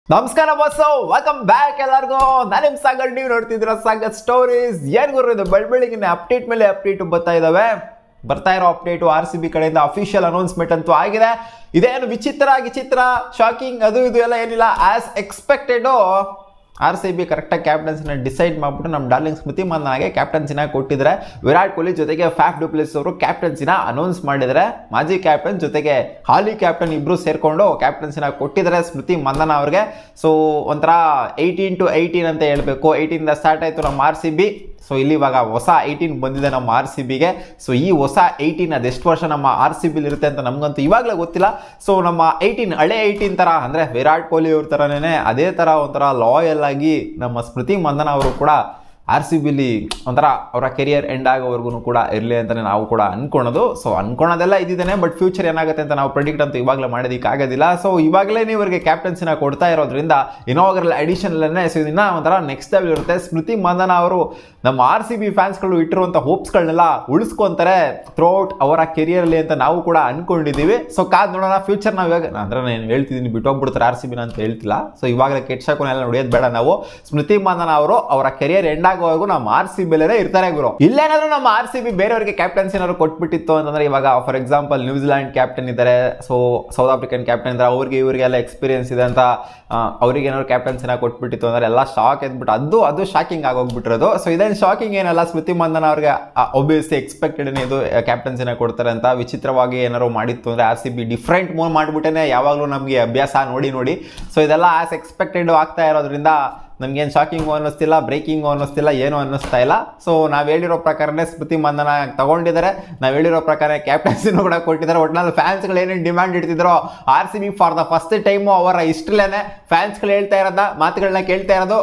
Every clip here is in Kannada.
ನಮಸ್ಕಾರ ಬಸ್ಸು ವೆಲ್ಕಮ್ ಬ್ಯಾಕ್ ಎಲ್ಲರಿಗೂ ನಾನು ನಿಮ್ ಸಾಗರ್ ನೀವು ನೋಡ್ತಿದ್ರ ಸಾಗರ್ ಸ್ಟೋರೀಸ್ ಏನ್ ಗುರು ಇದು ಬೆಳ್ ಬೆಳಿಗ್ಗೆ ಅಪ್ಡೇಟ್ ಮೇಲೆ ಅಪ್ಡೇಟ್ ಬರ್ತಾ ಇದಾವೆ ಬರ್ತಾ ಇರೋ ಅಪ್ಡೇಟು ಆರ್ ಸಿ ಬಿ ಕಡೆಯಿಂದ ಅಫಿಷಿಯಲ್ ಅನೌನ್ಸ್ಮೆಂಟ್ ಅಂತೂ ಆಗಿದೆ ಇದೇನು ವಿಚಿತ್ರ ವಿಚಿತ್ರ ಶಾಕಿಂಗ್ ಅದು ಇದು ಎಲ್ಲ ಏನಿಲ್ಲ as expected R C B ಕರೆಕ್ಟಾಗಿ ಕ್ಯಾಪ್ಟನ್ಸಿನ ಡಿಸೈಡ್ ಮಾಡಿಬಿಟ್ಟು ನಮ್ಮ ಡಾರ್ಲಿಂಗ್ ಸ್ಮೃತಿ ಮಂದನಾಗೆ ಕ್ಯಾಪ್ಟನ್ಸಿನ ಕೊಟ್ಟಿದ್ರೆ ವಿರಾಟ್ ಕೊಹ್ಲಿ ಜೊತೆಗೆ ಫ್ಯಾಫ್ ಡುಪ್ಲಿಸ್ ಅವರು ಕ್ಯಾಪ್ಟನ್ಸಿನ ಅನೌನ್ಸ್ ಮಾಡಿದರೆ ಮಾಜಿ ಕ್ಯಾಪ್ಟನ್ ಜೊತೆಗೆ ಹಾಲಿ ಕ್ಯಾಪ್ಟನ್ ಇಬ್ಬರು ಸೇರಿಕೊಂಡು ಕ್ಯಾಪ್ಟನ್ಸಿನ ಕೊಟ್ಟಿದ್ದಾರೆ ಸ್ಮೃತಿ ಮಂದನ ಅವ್ರಿಗೆ ಸೊ ಒಂಥರ ಏಯ್ಟೀನ್ ಟು ಏಯ್ಟೀನ್ ಅಂತ ಹೇಳಬೇಕು ಏಯ್ಟೀನಿಂದ ಸ್ಟಾರ್ಟ್ ಆಯಿತು ನಮ್ಮ ಆರ್ ಸಿ ಬಿ ಸೊ ಇಲ್ಲಿ ಇವಾಗ ಹೊಸ ಏಯ್ಟೀನ್ ಬಂದಿದೆ ನಮ್ಮ ಆರ್ ಸಿ ಬಿಗೆ ಸೊ ಈ ಹೊಸ ಏಯ್ಟೀನ್ ಅದೆಷ್ಟು ವರ್ಷ ನಮ್ಮ ಆರ್ ಸಿ ಬಿಲಿ ಇರುತ್ತೆ ಅಂತ ನಮಗಂತೂ ಇವಾಗಲೇ ಗೊತ್ತಿಲ್ಲ ಸೊ ನಮ್ಮ ಏಯ್ಟೀನ್ ಹಳೆ ಏಯ್ಟೀನ್ ಥರ ಅಂದರೆ ವಿರಾಟ್ ಕೊಹ್ಲಿ ಅವ್ರ ಥರನೇ ಅದೇ ಥರ ಒಂಥರ ಲಾಯಲ್ ಆಗಿ ನಮ್ಮ ಸ್ಮೃತಿ ಮಂದನ ಅವರು ಕೂಡ ಆರ್ ಸಿ ಬಿಲಿ ಒಂಥರ ಅವರ ಕೆರಿಯರ್ ಎಂಡ್ ಆಗೋವರೆಗೂ ಕೂಡ ಇರಲಿ ಅಂತಲೇ ನಾವು ಕೂಡ ಅನ್ಕೊಳೋದು ಸೊ ಅನ್ಕೊಳೋದೆಲ್ಲ ಇದ್ದಿದ್ದೇನೆ ಬಟ್ ಫ್ಯೂಚರ್ ಏನಾಗುತ್ತೆ ಅಂತ ನಾವು ಪ್ರೆಡಿಕ್ಟ್ ಅಂತೂ ಇವಾಗಲೇ ಮಾಡೋದಕ್ಕೆ ಆಗೋದಿಲ್ಲ ಸೊ ಇವಾಗಲೇ ನೀವು ಇವರಿಗೆ ಕ್ಯಾಪ್ಟನ್ಸಿನ ಕೊಡ್ತಾ ಇರೋದ್ರಿಂದ ಇನೋಗ್ರಲ್ ಅಡಿಷನಲ್ಲೇ ಸೊ ಇದನ್ನ ಒಂಥರ ನೆಕ್ಸ್ಟ್ ಲೆವೆಲ್ ಇರುತ್ತೆ ಸ್ಮೃತಿ ಮಂದನ ಅವರು ನಮ್ಮ ಆರ್ ಸಿ ಬಿ ಫ್ಯಾನ್ಸ್ಗಳು ಇಟ್ಟಿರುವಂಥ ಹೋಪ್ಸ್ಗಳನ್ನೆಲ್ಲ ಉಳಿಸ್ಕೊಂತಾರೆ ಥ್ರೂಔಟ್ ಅವರ ಕೆರಿಯರ್ಲಿ ಅಂತ ನಾವು ಕೂಡ ಅನ್ಕೊಂಡಿದ್ದೀವಿ ಸೊ ಕಾದ್ ನೋಡೋಣ ಫ್ಯೂಚರ್ ನಾವು ಇವಾಗ ಅಂದ್ರೆ ನಾನು ಹೇಳ್ತಿದ್ದೀನಿ ಬಿಟ್ಟೋಗ್ಬಿಡ್ತಾರೆ ಆರ್ ಸಿ ಬಿನ ಅಂತ ಹೇಳ್ತಿಲ್ಲ ಸೊ ಇವಾಗಲೇ ಕೆಟ್ಸಕೋನೆಲ್ಲ ನೋಡಿಯೋದು ಬೇಡ ನಾವು ಸ್ಮೃತಿ ಮಂದನ ಅವರು ಅವರ ಕೆರಿಯರ್ ಎಂಡ್ ಆಗೋವರೆಗೂ ನಮ್ಮ ಆರ್ ಸಿ ಬಿಲೇ ಇರ್ತಾರೆ ಗುರು ಇಲ್ಲೇನಾದ್ರೂ ನಮ್ಮ ಆರ್ ಸಿ ಬಿ ಬೇರೆಯವರಿಗೆ ಕ್ಯಾಪ್ಟನ್ಸಿ ಏನಾದ್ರು ಕೊಟ್ಬಿಟ್ಟಿತ್ತು ಅಂತಂದ್ರೆ ಇವಾಗ ಫಾರ್ ಎಕ್ಸಾಂಪಲ್ ನ್ಯೂಜಿಲ್ಯಾಂಡ್ ಕ್ಯಾಪ್ಟನ್ ಇದ್ದಾರೆ ಸೊ ಸೌತ್ ಆಫ್ರಿಕನ್ ಕ್ಯಾಪ್ಟನ್ ಇದ್ದಾರೆ ಅವ್ರಿಗೆ ಇವರಿಗೆಲ್ಲ ಎಕ್ಸ್ಪೀರಿಯನ್ಸ್ ಇದೆ ಅಂತ ಆ, ಅವ್ರಿಗೆ ಏನಾದ್ರು ಕ್ಯಾಪ್ಟನ್ಸಿನ ಕೊಟ್ಬಿಟ್ಟಿತ್ತು ಅಂದ್ರೆ ಎಲ್ಲ ಶಾಕ್ ಎದ್ಬಿಟ್ಟು ಅದು ಅದು ಶಾಕಿಂಗ್ ಆಗೋಗ್ಬಿಟ್ಟಿರೋದು ಸೊ ಇದೇನು ಶಾಕಿಂಗ್ ಏನಲ್ಲ ಸ್ಮೃತಿ ಮಂದನ ಅವ್ರಿಗೆ ಒಬ್ವಿಯಸ್ಲಿ ಎಕ್ಸ್ಪೆಕ್ಟೆಡ್ ಇದು ಕ್ಯಾಪ್ಟನ್ಸಿನ ಕೊಡ್ತಾರೆ ಅಂತ ವಿಚಿತ್ರವಾಗಿ ಏನಾದ್ರು ಮಾಡಿತ್ತು ಅಂದ್ರೆ R C B different move ಮಾಡಿಬಿಟ್ಟೇ ಯಾವಾಗಲೂ ನಮಗೆ ಅಭ್ಯಾಸ ನೋಡಿ ನೋಡಿ ಸೊ ಇದೆಲ್ಲ ಆಸ್ ಎಕ್ಸ್ಪೆಕ್ಟೆಡ್ ಆಗ್ತಾ ಇರೋದ್ರಿಂದ ನಮ್ಗೇನು ಶಾಕಿಂಗು ಅನ್ನಿಸ್ತಿಲ್ಲ ಬ್ರೇಕಿಂಗು ಅನ್ನಿಸ್ತಿಲ್ಲ ಏನು ಅನ್ನಿಸ್ತಾ ಇಲ್ಲ ಸೊ ನಾವು ಹೇಳಿರೋ ಪ್ರಕಾರನೇ ಸ್ಮೃತಿ ಮಂದನ ತಗೊಂಡಿದ್ದಾರೆ ನಾವು ಹೇಳಿರೋ ಪ್ರಕಾರ ಕ್ಯಾಪ್ಟನ್ಸಿನೂ ಕೂಡ ಕೊಟ್ಟಿದ್ದಾರೆ ಒಟ್ನಲ್ಲಿ ಫ್ಯಾನ್ಸ್ಗಳು ಏನೇನು ಡಿಮ್ಯಾಂಡ್ ಇಡ್ತಿದ್ರೋ R C B for the first time ಅವರ ಇಷ್ಟಲೇನೆ ಫ್ಯಾನ್ಸ್ಗಳು ಹೇಳ್ತಾ ಇರೋದ ಮಾತುಗಳನ್ನ ಕೇಳ್ತಾ ಇರೋದು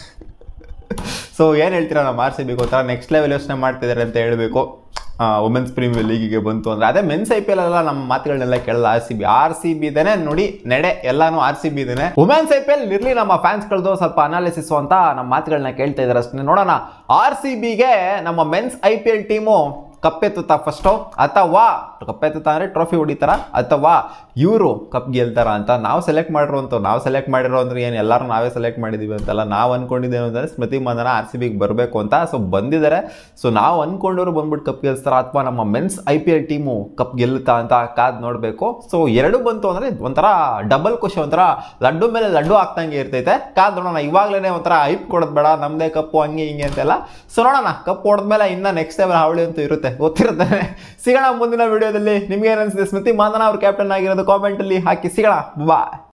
ಸೊ ಏನು ಹೇಳ್ತೀರಾ ನಮ್ಮ ಆರ್ ಸಿ ಬಿ ಗೊತ್ತಾ ನೆಕ್ಸ್ಟ್ ಲೆವೆಲ್ ಯೋಚನೆ ಮಾಡ್ತಿದ್ದಾರೆ ಅಂತ ಹೇಳಬೇಕು ವುಮೆನ್ಸ್ ಪ್ರೀಮಿಯರ್ ಲೀಗಿಗೆ ಬಂತು ಅಂದರೆ ಅದೇ ಮೆನ್ಸ್ ಐ ಪಿ ಎಲ್ ಎಲ್ಲ ನಮ್ಮ ಮಾತುಗಳನ್ನೆಲ್ಲ ಕೇಳಲ್ಲ R C B R C B ಇದೇನೆ ನೋಡಿ ನಡೆ ಎಲ್ಲಾನು ಆರ್ ಸಿ ಬಿ ಇದೇನೆ ವುಮೆನ್ಸ್ ಐ ಪಿ ಎಲ್ ಇರಲಿ ನಮ್ಮ ಫ್ಯಾನ್ಸ್ಗಳದ್ದು ಸ್ವಲ್ಪ ಅನಾಲಿಸಿಸ್ ಅಂತ ನಮ್ಮ ಮಾತುಗಳನ್ನ ಕೇಳ್ತಾ ಇದ್ದಾರೆ ಅಷ್ಟೇ ನೋಡೋಣ ಆರ್ ಸಿ ಬಿಗೆ ನಮ್ಮ men's I P L team ಕಪ್ಪೆತ್ತುತ್ತಾ ಫಸ್ಟು ಅಥವಾ ಕಪ್ಪೆತ್ತುತ್ತಾ ಅಂದರೆ ಟ್ರೋಫಿ ಹೊಡಿತಾರ ಅಥವಾ ಇವರು ಕಪ್ ಗೆಲ್ತಾರ ಅಂತ ನಾವು ಸೆಲೆಕ್ಟ್ ಮಾಡಿರೋಂಥ ನಾವು ಸೆಲೆಕ್ಟ್ ಮಾಡಿರೋ ಅಂದ್ರೆ ಏನು ಎಲ್ಲರೂ ನಾವೇ ಸೆಲೆಕ್ಟ್ ಮಾಡಿದ್ದೀವಿ ಅಂತಲ್ಲ ನಾವು ಅನ್ಕೊಂಡಿದ್ದೇವೆ ಅಂದರೆ ಸ್ಮೃತಿ ಮಂದನ ಆರ್ ಸಿ ಬಿಗೆ ಬರಬೇಕು ಅಂತ ಸೊ ಬಂದಿದ್ದಾರೆ ಸೊ ನಾವು ಅನ್ಕೊಂಡವರು ಬಂದ್ಬಿಟ್ಟು ಕಪ್ ಗೆಲ್ಸ್ತಾರ ಅಥವಾ ನಮ್ಮ men's I P L team cup ಗೆಲ್ಲುತ್ತಾ ಅಂತ ಕಾದ್ ನೋಡಬೇಕು ಸೊ ಎರಡು ಬಂತು ಅಂದರೆ ಒಂಥರ ಡಬಲ್ ಖುಷಿ ಒಂಥರ ಲಡ್ಡು ಮೇಲೆ ಲಡ್ಡು ಹಾಕ್ದಂಗೆ ಇರ್ತೈತೆ ಕಾದ್ ನೋಡೋಣ ಇವಾಗಲೇ ಒಂಥರ ಐಪ್ ಕೊಡೋದು ಬೇಡ ನಮ್ಮದೇ ಕಪ್ಪು ಹಂಗೆ ಹಿಂಗೆ ಅಂತೆಲ್ಲ ಸೊ ನೋಡೋಣ ಕಪ್ ಹೊಡೆದ್ಮೇಲೆ ಇನ್ನು ನೆಕ್ಸ್ಟ್ ಲೆವೆಲ್ ಹಾವಳಿ ಅಂತೂ ಇರುತ್ತೆ ಗೊತ್ತಿರುತ್ತೆ ಸಿಗೋಣ ಮುಂದಿನ ವಿಡಿಯೋದಲ್ಲಿ ನಿಮ್ಗೆ ಏನು ಅನಿಸಿದೆ ಸ್ಮೃತಿ ಮಾಂದನ ಅವ್ರು ಕ್ಯಾಪ್ಟನ್ ಆಗಿರೋದು ಕಾಮೆಂಟಲ್ಲಿ ಹಾಕಿ ಸಿಗೋಣ ಬಾ